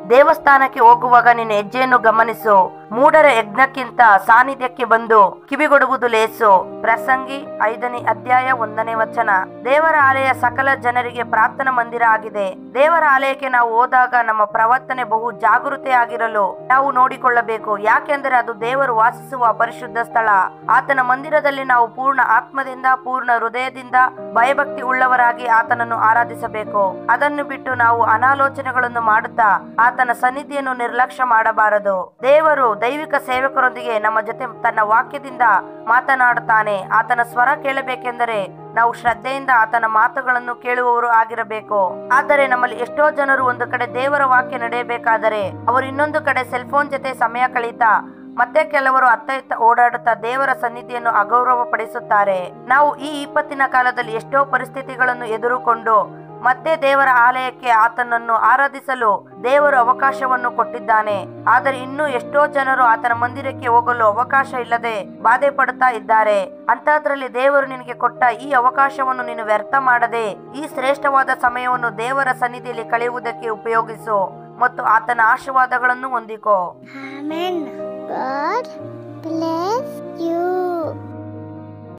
ದೇವಸ್ಥಾನಕ್ಕೆ ಹೋಗುವಾಗ ನಿನ್ನ ಹೆಜ್ಜೆಯನ್ನು ಗಮನಿಸು ಮೂಢರ ಯಜ್ಞಕ್ಕಿಂತ ಸಾನ್ನಿಧ್ಯಕ್ಕೆ ಬಂದು ಕಿವಿಗೊಡುವುದು ಲೇಸು ಪ್ರಸಂಗಿ ಐದನೇ ಅಧ್ಯಾಯ ಒಂದನೇ ವಚನ ದೇವರ ಆಲಯ ಸಕಲ ಜನರಿಗೆ ಪ್ರಾರ್ಥನಾ ಮಂದಿರ ಆಗಿದೆ ದೇವರ ಆಲಯಕ್ಕೆ ನಾವು ಹೋದಾಗ ನಮ್ಮ ಪ್ರವರ್ತನೆ ಬಹು ಜಾಗೃತಿ ಆಗಿರಲು ನಾವು ನೋಡಿಕೊಳ್ಳಬೇಕು ಯಾಕೆಂದರೆ ಅದು ದೇವರು ವಾಸಿಸುವ ಪರಿಶುದ್ಧ ಸ್ಥಳ ಆತನ ಮಂದಿರದಲ್ಲಿ ನಾವು ಪೂರ್ಣ ಆತ್ಮದಿಂದ ಪೂರ್ಣ ಹೃದಯದಿಂದ ಭಯಭಕ್ತಿ ಉಳ್ಳವರಾಗಿ ಆತನನ್ನು ಆರಾಧಿಸಬೇಕು ಅದನ್ನು ಬಿಟ್ಟು ನಾವು ಅನಾಲೋಚನೆಗಳನ್ನು ಮಾಡುತ್ತಾ ಆತನ ಸನ್ನಿಧಿಯನ್ನು ನಿರ್ಲಕ್ಷ್ಯ ಮಾಡಬಾರದು ದೇವರು ದೈವಿಕ ಸೇವಕರೊಂದಿಗೆ ನಮ್ಮ ಜೊತೆ ತನ್ನ ವಾಕ್ಯದಿಂದ ಮಾತನಾಡುತ್ತಾನೆ ಆತನ ಸ್ವರ ಕೇಳಬೇಕೆಂದರೆ ನಾವು ಶ್ರದ್ಧೆಯಿಂದ ಆತನ ಮಾತುಗಳನ್ನು ಕೇಳುವವರು ಆಗಿರಬೇಕು ಆದರೆ ನಮ್ಮಲ್ಲಿ ಎಷ್ಟೋ ಜನರು ಒಂದು ಕಡೆ ದೇವರ ವಾಕ್ಯ ನಡೆಯಬೇಕಾದರೆ ಅವರು ಇನ್ನೊಂದು ಕಡೆ ಸೆಲ್ಫೋನ್ ಜೊತೆ ಸಮಯ ಕಳೀತಾ ಮತ್ತೆ ಕೆಲವರು ಅತ್ತ ಇತ್ತ ಓಡಾಡುತ್ತಾ ದೇವರ ಸನ್ನಿಧಿಯನ್ನು ಅಗೌರವ ಪಡಿಸುತ್ತಾರೆ ನಾವು ಈ ಇಪ್ಪತ್ತಿನ ಕಾಲದಲ್ಲಿ ಎಷ್ಟೋ ಪರಿಸ್ಥಿತಿಗಳನ್ನು ಎದುರುಕೊಂಡು ಮತ್ತೆ ದೇವರ ಆಲಯಕ್ಕೆ ಆತನನ್ನು ಆರಾಧಿಸಲು ದೇವರು ಅವಕಾಶವನ್ನು ಕೊಟ್ಟಿದ್ದಾನೆ ಆದರೆ ಇನ್ನೂ ಎಷ್ಟೋ ಜನರು ಆತನ ಮಂದಿರಕ್ಕೆ ಹೋಗಲು ಅವಕಾಶ ಇಲ್ಲದೆ ಬಾಧೆ ಪಡುತ್ತಾ ಇದ್ದಾರೆ ಅಂತಹದ್ರಲ್ಲಿ ದೇವರು ನಿನಗೆ ಕೊಟ್ಟ ಈ ಅವಕಾಶವನ್ನು ನೀನು ವ್ಯರ್ಥ ಮಾಡದೆ ಈ ಶ್ರೇಷ್ಠವಾದ ಸಮಯವನ್ನು ದೇವರ ಸನ್ನಿಧಿಯಲ್ಲಿ ಕಳೆಯುವುದಕ್ಕೆ ಉಪಯೋಗಿಸು ಮತ್ತು ಆತನ ಆಶೀರ್ವಾದಗಳನ್ನು ಹೊಂದಿಕೋ Amen. God bless you.